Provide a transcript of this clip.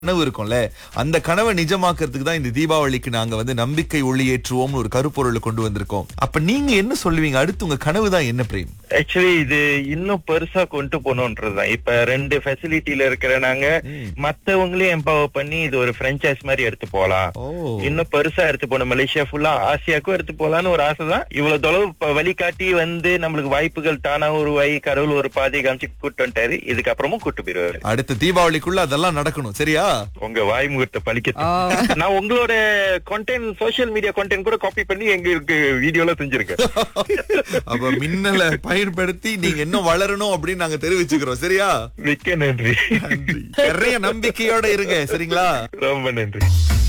கனவு இருக்கும்ல அந்த கனவை நிஜமாக்குறதுக்கு தான் இந்த தீபாவளிக்கு நாங்க வந்து நம்பிக்கை ஒளி ஏற்றுவோம்னு ஒரு கருப்பொருளை கொண்டு வந்திருக்கோம் அப்ப நீங்க என்ன சொல்லுவீங்க அடுத்து உங்க கனவு தான் என்ன பிரேம் ஆக்சுவலி இது இன்னும் பெருசா கொண்டு போகணுன்றதுதான் இப்ப ரெண்டு ஃபெசிலிட்டில இருக்கிற நாங்க மத்தவங்களையும் எம்பவர் பண்ணி இது ஒரு பிரான்ச்சைஸ் மாதிரி எடுத்து போலாம் ஓ இன்னும் பெருசா எடுத்து போகணும் மலேசியா ஃபுல்லா ஆசியாக்கும் எடுத்து போலான்னு ஒரு ஆசை தான் இவ்வளவு தொலைவு இப்ப வழிகாட்டி வந்து நம்மளுக்கு வாய்ப்புகள் தானா உருவாகி கடவுள் ஒரு பாதை காமிச்சு கூட்டு வந்துட்டாரு இதுக்கப்புறமும் கூட்டு போயிருவாரு அடுத்த தீபாவளிக்குள்ள அதெல்லாம் நடக்கணும் சரியா உங்க வாய் முகூர்த்த பழிக்க நான் உங்களோட கண்டென்ட் சோஷியல் மீடியா கண்டென்ட் கூட காப்பி பண்ணி எங்களுக்கு வீடியோல செஞ்சிருக்கேன் அப்ப மின்னலை பயன்படுத்தி நீங்க இன்னும் வளரணும் அப்படின்னு நாங்க தெரிவிச்சுக்கிறோம் சரியா மிக்க நன்றி நிறைய நம்பிக்கையோட இருங்க சரிங்களா ரொம்ப நன்றி